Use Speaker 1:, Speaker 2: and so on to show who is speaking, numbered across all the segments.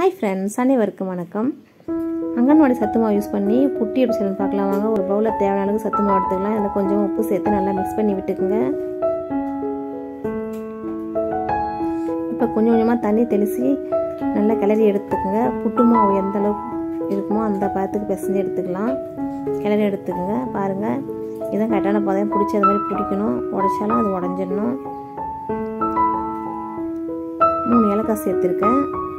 Speaker 1: hi friends அனைவருக்கும் வணக்கம் அங்கன்வாடி சத்து மாவு யூஸ் பண்ணி புட்டி எப்படி செய்யணும்னு பார்க்கலாம் வாங்க ஒரு பவுலில் தேவையான அளவுக்கு சத்து மாவு எடுத்துக்கலாம் இதில் கொஞ்சம் உப்பு சேர்த்து நல்லா மிக்ஸ் பண்ணி விட்டுக்குங்க இப்போ கொஞ்சம் கொஞ்சமாக தண்ணி தெளித்து நல்லா கிளறி எடுத்துக்கோங்க புட்டு மாவு எந்த அளவுக்கு இருக்குமோ அந்த பதத்துக்கு பிசைஞ்சு எடுத்துக்கலாம் கிளறி எடுத்துக்கோங்க பாருங்கள் இதான் கரெக்டான பதம் பிடிச்சி அது மாதிரி பிடிக்கணும் உடைச்சாலும் அது உடஞ்சிடணும் மூணு ஏலக்காய் சேர்த்துருக்கேன்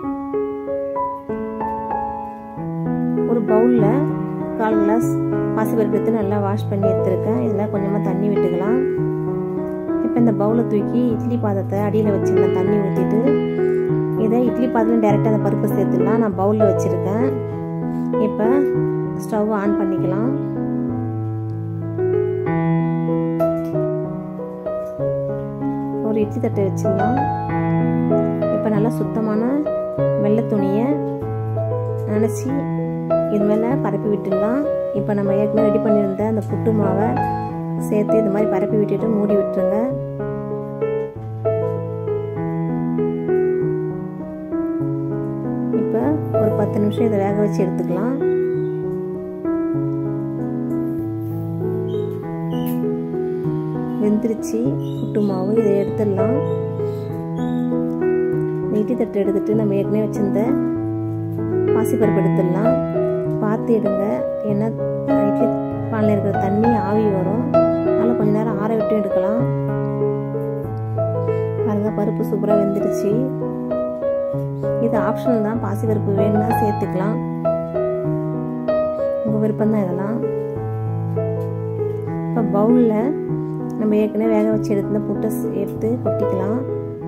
Speaker 1: ஒரு பவுலில் கால் கிளாஸ் பாசிப்பருப்பு எடுத்து நல்லா வாஷ் பண்ணி எடுத்துருக்கேன் இதில் கொஞ்சமாக தண்ணி விட்டுக்கலாம் இப்போ இந்த பவுலை தூக்கி இட்லி பாதத்தை அடியில் வச்சுருந்தேன் தண்ணி ஊற்றிட்டு இதை இட்லி பாத்திரம் டேரெக்டாக அந்த பருப்பை சேர்த்துடலாம் நான் பவுலில் வச்சுருக்கேன் இப்போ ஸ்டவ் ஆன் பண்ணிக்கலாம் ஒரு இட்லி தட்டை வச்சிடலாம் இப்போ நல்லா சுத்தமான வெள்ளை துணியை நினச்சி இது மேலே பரப்பி விட்டுடலாம் இப்போ நம்ம ஏற்கனவே ரெடி பண்ணியிருந்த அந்த புட்டு மாவை சேர்த்து இது மாதிரி பரப்பி விட்டுட்டு மூடி விட்டுருங்க இப்போ ஒரு பத்து நிமிஷம் இதை வேக வச்சு எடுத்துக்கலாம் வெந்துருச்சு புட்டு மாவு இதை எடுத்துடலாம் இட்லி தட்டு எடுத்துட்டு நம்ம ஏற்கனவே வச்சிருந்த பாசிப்பருப்பு எடுத்துடலாம் பார்த்து எடுங்க ஏன்னா இட்லி பானில் இருக்கிற தண்ணி ஆவி வரும் அதனால் கொஞ்ச நேரம் ஆற விட்டு எடுக்கலாம் பாருங்க பருப்பு சூப்பராக வெந்துருச்சு இது ஆப்ஷனல் தான் பாசிப்பருப்பு வேணும்னா சேர்த்துக்கலாம் உங்கள் விருப்பம் தான் இதெல்லாம் இப்போ பவுலில் நம்ம ஏற்கனவே வேக வச்சு எடுத்து புட்டை எடுத்து கொட்டிக்கலாம்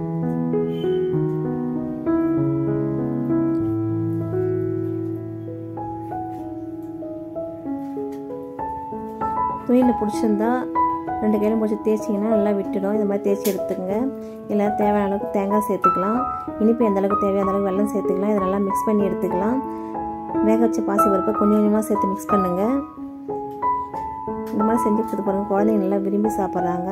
Speaker 1: துணியில் பிடிச்சிருந்தா ரெண்டு கையிலும் பிடிச்சி தேய்ச்சிங்கன்னா நல்லா விட்டுடும் இந்த மாதிரி தேய்ச்சி எடுத்துக்கங்க இல்லை தேவையான அளவுக்கு தேங்காய் சேர்த்துக்கலாம் இனிப்பு எந்த அளவுக்கு தேவையான அளவுக்கு வெள்ளம் சேர்த்துக்கலாம் இதை நல்லா மிக்ஸ் பண்ணி எடுத்துக்கலாம் வேக வச்ச பாசி பருப்பை கொஞ்சம் கொஞ்சமாக சேர்த்து மிக்ஸ் பண்ணுங்கள் இந்த மாதிரி செஞ்சு கொடுத்து பாருங்கள் குழந்தைங்க நல்லா விரும்பி சாப்பிட்றாங்க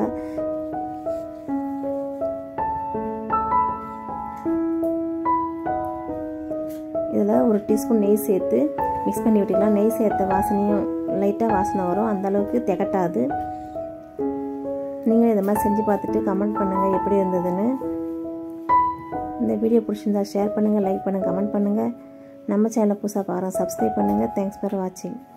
Speaker 1: இதில் ஒரு டீஸ்பூன் நெய் சேர்த்து மிக்ஸ் பண்ணி விட்டுக்கலாம் நெய் சேர்த்த வாசனையும் லைட்டாக வாசனை வரும் அந்தளவுக்கு திகட்டாது நீங்கள் இதை மாதிரி செஞ்சு பார்த்துட்டு கமெண்ட் பண்ணுங்கள் எப்படி இருந்ததுன்னு இந்த வீடியோ பிடிச்சிருந்தா ஷேர் பண்ணுங்கள் லைக் பண்ணுங்கள் கமெண்ட் பண்ணுங்கள் நம்ம சேனலை புதுசாக பாருங்கள் சப்ஸ்கிரைப் பண்ணுங்கள் தேங்க்ஸ் ஃபார் வாட்சிங்